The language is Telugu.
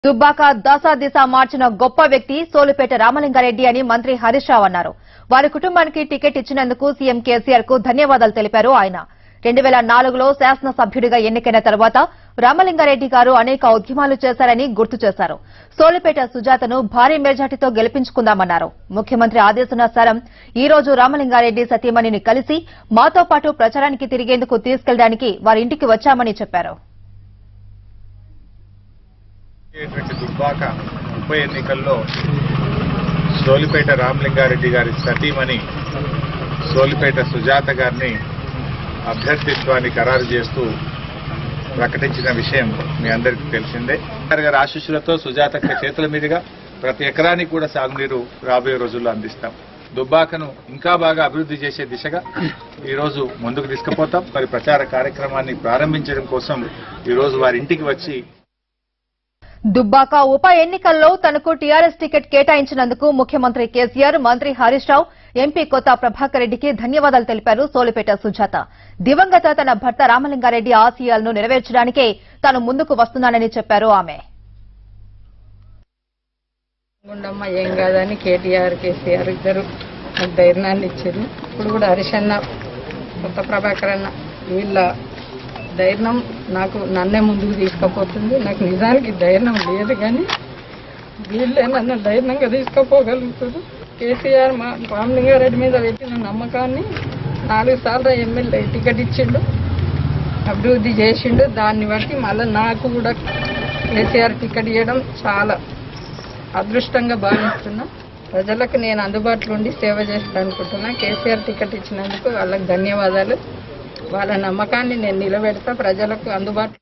దుబ్బాక దశ దిశ మార్చిన గొప్ప వ్యక్తి సోలుపేట రామలింగారెడ్డి అని మంత్రి హరీష్ రావు అన్నారు వారి కుటుంబానికి టికెట్ ఇచ్చినందుకు సీఎం కేసీఆర్ కు ధన్యవాదాలు తెలిపారు ఆయన రెండు వేల నాలుగులో శాసనసభ్యుడిగా ఎన్నికైన తర్వాత రామలింగారెడ్డి గారు అనేక ఉద్యమాలు చేశారని గుర్తు చేశారు సోలుపేట సుజాతను భారీ మెజార్టీతో గెలిపించుకుందామన్నారు ముఖ్యమంత్రి ఆదేశానుసారం ఈ రోజు రామలింగారెడ్డి సతీమణిని కలిసి మాతో పాటు ప్రచారానికి తిరిగేందుకు తీసుకెళ్లడానికి వారి ఇంటికి వచ్చామని చెప్పారు జరిగేటువంటి దుబ్బాక ఉప ఎన్నికల్లో సోలిపేట రామలింగారెడ్డి గారి సతీమణి సోలిపేట సుజాత గారిని అభ్యర్థిత్వాన్ని ఖరారు చేస్తూ ప్రకటించిన విషయం మీ అందరికీ తెలిసిందే కేసీఆర్ గారి ఆశీస్సులతో సుజాత అక్క చేతుల మీదుగా ప్రతి ఎకరానికి కూడా సాగునీరు రాబోయే రోజుల్లో అందిస్తాం దుబ్బాకను ఇంకా బాగా అభివృద్ధి చేసే దిశగా ఈ రోజు ముందుకు తీసుకుపోతాం మరి ప్రచార కార్యక్రమాన్ని ప్రారంభించడం కోసం ఈ రోజు వారి ఇంటికి వచ్చి దుబ్బాక ఉప ఎన్నికల్లో తనకు టీఆర్ఎస్ టికెట్ కేటాయించినందుకు ముఖ్యమంత్రి కేసీఆర్ మంత్రి హరీష్ రావు ఎంపీ కొత్త ప్రభాకర్ రెడ్డికి ధన్యవాదాలు తెలిపారు సోలిపేట సుజాత దివంగత తన భర్త రామలింగారెడ్డి ఆశయాలను నెరవేర్చడానికే తాను ముందుకు వస్తున్నానని చెప్పారు ఆమె గుండమ్మ ఏం కాదని కేటీఆర్ కేసీఆర్ ఇద్దరు నాకు ధైర్యాన్ని ఇచ్చారు ఇప్పుడు కూడా హరీష్ అన్న కొత్త ప్రభాకర్ అన్న వీళ్ళ ధైర్యం నాకు నన్నే ముందుకు తీసుకుపోతుంది నాకు నిజానికి ధైర్యం లేదు కానీ వీళ్ళే నన్ను ధైర్యంగా తీసుకుపోగలుగుతారు కేసీఆర్ మా రామలింగారెడ్డి మీద పెట్టిన నమ్మకాన్ని నాలుగు సార్లు ఎమ్మెల్యే టికెట్ ఇచ్చిండు అభివృద్ధి చేసిండు దాన్ని బట్టి మళ్ళీ నాకు కూడా కేసీఆర్ టికెట్ ఇవ్వడం చాలా అదృష్టంగా భావిస్తున్నా ప్రజలకు నేను అందుబాటులో ఉండి సేవ చేస్తాను అనుకుంటున్నా కేసీఆర్ టికెట్ ఇచ్చినందుకు వాళ్ళకి ధన్యవాదాలు వాళ్ళ నమ్మకాన్ని నేను నిలబెడతా ప్రజలకు అందుబాటులో